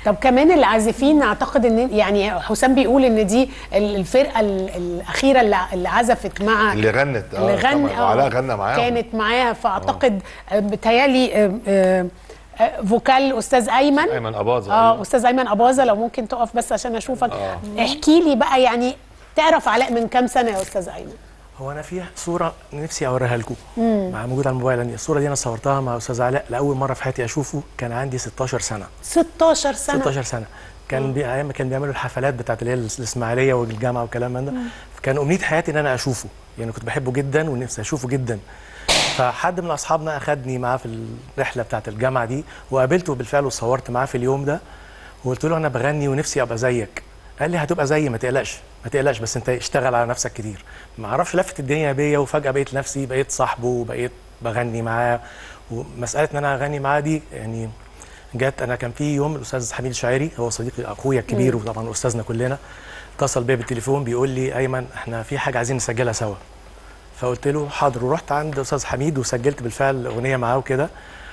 طب كمان العازفين اعتقد ان يعني حسام بيقول ان دي الفرقه ال- الاخيره اللي اللي عزفت مع اللي غنت اللي غنى طبعاً، وعلاء غنى معاهم كانت معاها فاعتقد آه، بتهيالي آه، آه، آه، فوكال استاذ ايمن ايمن اباظه اه أيوة. استاذ ايمن اباظه لو ممكن تقف بس عشان اشوفك احكي لي بقى يعني تعرف علاء من كام سنه يا استاذ ايمن هو انا في صوره نفسي اوريها لكم مع موجوده على الموبايل عندي الصوره دي انا صورتها مع استاذ علاء لاول مره في حياتي اشوفه كان عندي 16 سنه 16 سنه 16 سنه كان بي... ايام ما كان بيعملوا الحفلات بتاعت اللي هي الاسماعيليه والجامعه والكلام من ده كان امنيه حياتي ان انا اشوفه يعني كنت بحبه جدا ونفسي اشوفه جدا فحد من اصحابنا اخدني معاه في الرحله بتاعت الجامعه دي وقابلته بالفعل وصورت معاه في اليوم ده وقلت له انا بغني ونفسي ابقى زيك قال لي هتبقى زيي ما تقلقش ما تقلقش بس انت اشتغل على نفسك كتير ما اعرفش لفت الدنيا بيا وفجاه بقيت نفسي بقيت صاحبه وبقيت بغني معاه ومساله ان انا اغني معاه دي يعني جت انا كان في يوم الاستاذ حميد الشاعري هو صديقي اخويا الكبير وطبعا استاذنا كلنا اتصل بيا بالتليفون بيقول لي ايمن احنا في حاجه عايزين نسجلها سوا فقلت له حاضر ورحت عند استاذ حميد وسجلت بالفعل اغنيه معاه وكده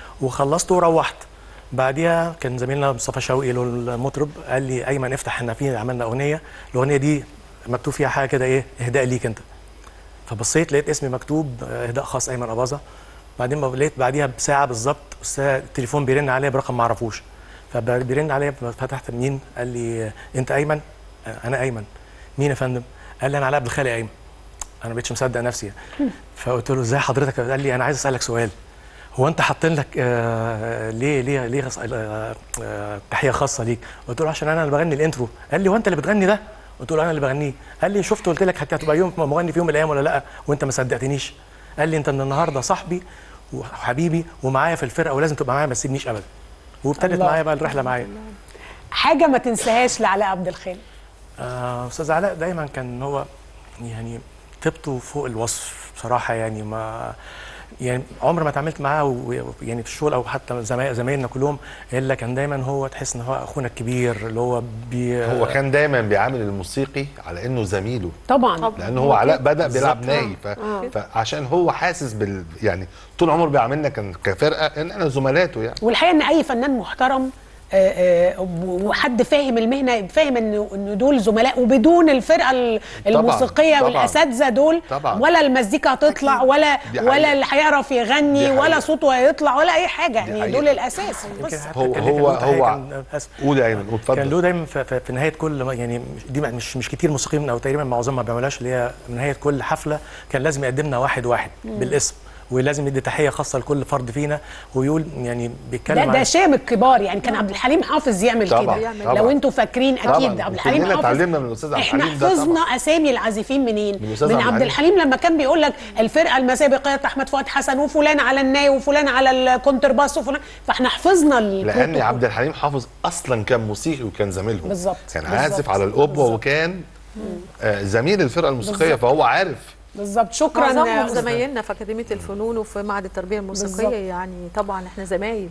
وخلصت وروحت بعديها كان زميلنا مصطفى شوقي اللي هو المطرب قال لي ايمن افتح احنا في عملنا اغنيه الاغنيه دي مكتوب فيها حاجه كده ايه اهداء ليك انت فبصيت لقيت اسمي مكتوب آه، اهداء خاص ايمن اباظه بعدين ما لقيت بعديها بساعه بالظبط أستاذ- التليفون بيرن عليا برقم ما اعرفوش فبيرن عليا فتحت مين قال لي آه، انت ايمن آه، انا ايمن مين يا فندم قال لي انا علاء عبد الخالق ايمن انا ما بقتش مصدق نفسي فقلت له ازاي حضرتك قال لي انا عايز اسالك سؤال هو انت حاطين لك آه ليه ليه ليه غص- آه آه تحيه خاصه ليك قلت له عشان انا اللي بغني الانترو قال لي هو انت اللي بتغني ده قلت له انا اللي بغنيه قال لي شفت قلت لك حتى هتبقى يوم مغني في يوم من الايام ولا لا وانت ما صدقتنيش قال لي انت من النهارده صاحبي وحبيبي ومعايا في الفرقه ولازم تبقى معايا ما تسيبنيش ابدا وابتدت الله. معايا بقى الرحله معايا حاجه ما تنساهاش لعلاء عبد الخالق آه، استاذ علاء دايما كان هو يعني طيبته فوق الوصف بصراحه يعني ما يعني عمر ما اتعاملت معاه و- يعني في الشغل او حتى زماي- زمايلنا كلهم الا كان دايما هو تحس ان هو اخونا الكبير اللي هو بي هو كان دايما بيعامل الموسيقي على انه زميله طبعا طبعاً. لان هو علاء بدا بالظبط. بيلعب ناي ف... فعشان هو حاسس بال يعني طول عمره بيعاملنا كان كفرقه ان احنا زملاته يعني والحقيقه ان اي فنان محترم آه، آه، وحد فاهم المهنه فاهم ان ان دول زملاء وبدون الفرقه ال- الموسيقيه طبعاً. والاساتذه دول طبعاً. ولا المزيكا هتطلع ولا دي حقيقة. ولا اللي هيعرف يغني دي ولا حقيقة. صوته هيطلع ولا اي حاجه يعني حقيقة. دول الاساس يمكن بس حتى هو كان- هو كان له هو كان- آسف. قول يا ايمن كان اتفضل له دايما في, في, في نهايه كل يعني دي مش مش كتير موسيقيين او تقريبا معظمهم ما بيعملوهاش اللي هي من نهايه كل حفله كان لازم يقدم لنا واحد واحد بالاسم ولازم يدي تحيه خاصه لكل فرد فينا ويقول يعني بيتكلم ده عن- ده شام الكبار يعني كان عبد الحليم حافظ يعمل طبعاً، كده طبعاً. لو انتوا فاكرين اكيد طبعاً. عبد الحليم وكلنا حافظ اتعلمنا من الأستاذ عبد احنا الحليم ده حفظنا طبعاً. اسامي العازفين منين من الأستاذ من عبد عبد الحليم. الحليم لما كان بيقول لك الفرقه المسابقه احمد فؤاد حسن وفلان على الناي وفلان على الكونترباس وفلان فاحنا حفظنا لان البروتوكول. عبد الحليم حافظ اصلا كان موسيقي وكان زميلهم بالظبط. كان بالظبط. عازف على القبه بالظبط. وكان آه، زميل الفرقه الموسيقيه بالظبط. فهو عارف بالظبط شكرا معظمهم يا أستاذ. زمايلنا في اكاديميه الفنون وفي معهد التربيه الموسيقيه بالظبط. يعني طبعا احنا زمايل